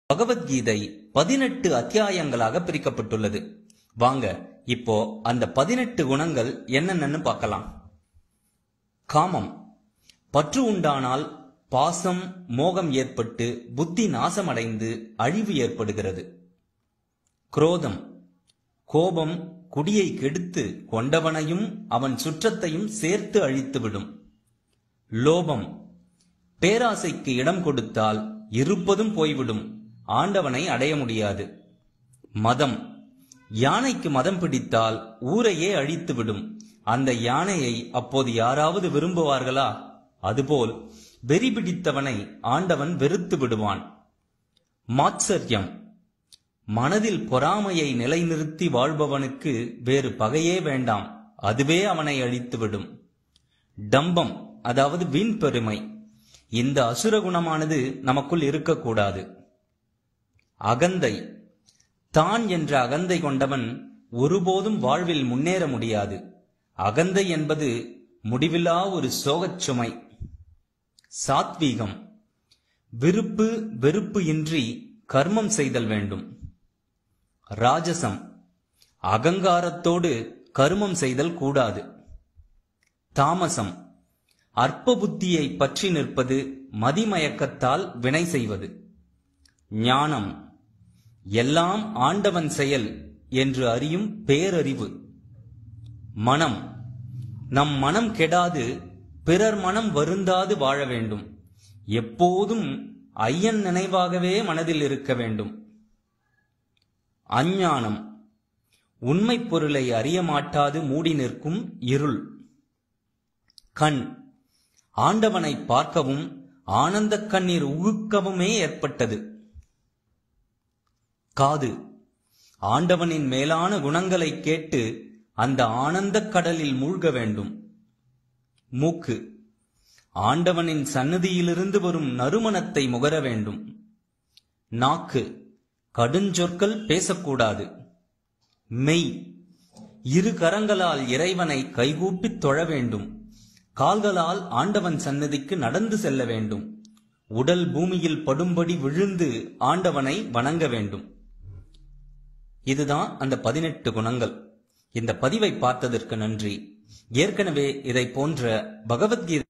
பகவத்கீதை பதினெட்டு அத்தியாயங்களாக பிரிக்கப்பட்டுள்ளது வாங்க இப்போ அந்த பதினெட்டு குணங்கள் என்னென்னு பார்க்கலாம் காமம் பற்று உண்டானால் பாசம் மோகம் ஏற்பட்டு புத்தி நாசமடைந்து அழிவு ஏற்படுகிறது குரோதம் கோபம் குடியை கெடுத்து கொண்டவனையும் அவன் சுற்றத்தையும் சேர்த்து அழித்துவிடும் லோபம் பேராசைக்கு இடம் கொடுத்தால் இருப்பதும் போய்விடும் ஆண்டவனை அடைய முடியாது மதம் யானைக்கு மதம் பிடித்தால் ஊரையே அழித்துவிடும் அந்த யானையை அப்போது யாராவது விரும்புவார்களா அதுபோல் வெறி பிடித்தவனை ஆண்டவன் வெறுத்து விடுவான் மாத்சரியம் மனதில் பொறாமையை நிலைநிறுத்தி வாழ்பவனுக்கு வேறு பகையே வேண்டாம் அதுவே அவனை அழித்துவிடும் டம்பம் அதாவது வீண் பெருமை இந்த அசுர குணமானது நமக்குள் இருக்கக்கூடாது அகந்தை தான் என்ற அகந்தை கொண்டவன் ஒருபோதும் வாழ்வில் முன்னேற முடியாது அகந்தை என்பது முடிவிலா ஒரு சோகச் சுமை சாத்வீகம் விருப்பு வெறுப்பு இன்றி கர்மம் செய்தல் வேண்டும் ராஜசம் அகங்காரத்தோடு கருமம் செய்தல் கூடாது தாமசம் அற்ப புத்தியை பற்றி நிற்பது மதிமயக்கத்தால் வினை செய்வது ஞானம் எல்லாம் ஆண்டவன் செயல் என்று அறியும் பேரறிவு மனம் நம் மனம் கெடாது பிறர் மனம் வருந்தாது வாழ வேண்டும் எப்போதும் ஐயன் நினைவாகவே மனதில் இருக்க வேண்டும் அஞ்ஞானம் உண்மைப் பொருளை அறிய மாட்டாது மூடி நிற்கும் இருள் கண் ஆண்டவனை பார்க்கவும் ஆனந்த கண்ணீர் உகுக்கவுமே ஏற்பட்டது காது ஆண்டவனின் மேலான குணங்களை கேட்டு அந்த ஆனந்தக் கடலில் மூழ்க வேண்டும் மூக்கு ஆண்டவனின் சன்னதியிலிருந்து வரும் நறுமணத்தை முகர வேண்டும் நாக்கு கடுஞ்சொற்கள் பேசக்கூடாது மெய் இரு கரங்களால் இறைவனை கைகூப்பித் தொழ வேண்டும் கால்களால் ஆண்டவன் சன்னதிக்கு நடந்து செல்ல வேண்டும் உடல் பூமியில் படும்படி விழுந்து ஆண்டவனை வணங்க வேண்டும் இதுதான் அந்த பதினெட்டு குணங்கள் இந்த பதிவை பார்த்ததற்கு நன்றி ஏற்கனவே இதை போன்ற பகவத்கீதை